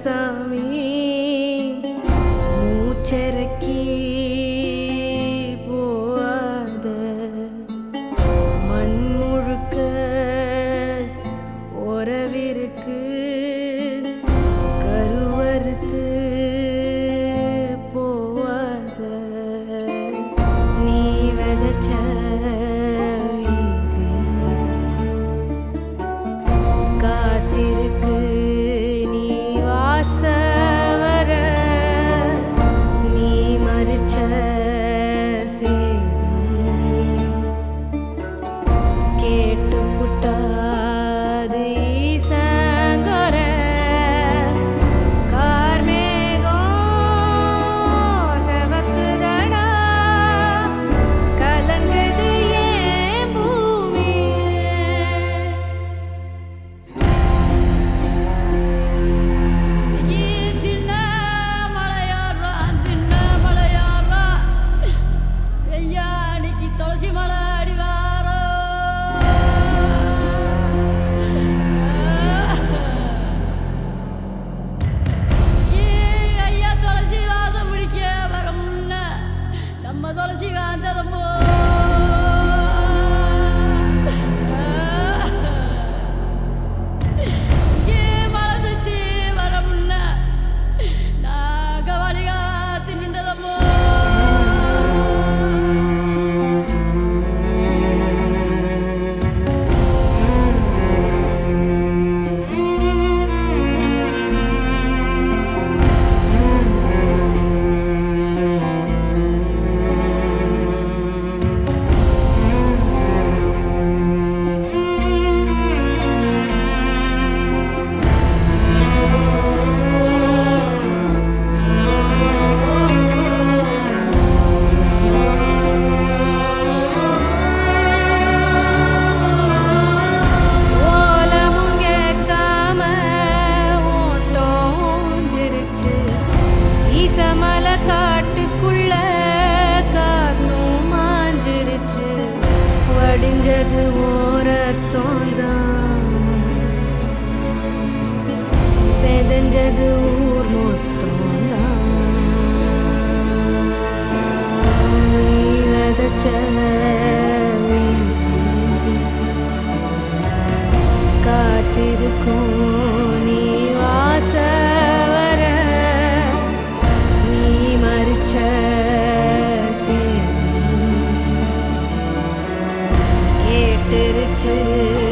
சாமி மூச்சரக்கி போவாத மண் முழுக்க உறவிருக்கு கருவறுத்து போவாத நீ விதைச்ச வீதி காத்திருக்கு நீ வாச வர நீ மறிச்ச செய்தி கேட்டு புட்டாது ஈசங்கர கார்மேகம் செவக்குதடா கலங்குது ஏன் பூமி சின்ன மலையாரா சின்ன மலையாரா ஐயா அன்னைக்கு துளசி மலை அடிவாரோ ஐயா துளசி வாசம் பிடிக்க வர முன்ன நம்ம துளசி காஞ்சதம்மோ இங்கே மழை சுத்தி வர முன்ன நான் கவாலிகா தின்னுண்டதம்மோ ஓலமும் கேட்காம ஓட்டோஞ்சிருச்சு ஈசமலை காட்டுக்குள்ள காத்தும் மாஞ்சிருச்சு வடிஞ்சது ஓரத்தோந்தான் செதஞ்சது ஊர் மொத்தம்தான் நீ விதைச்ச வீதி காத்திருக்கும் நீ வாச வர நீ மறிச்ச சேதி கேட்டுருச்சு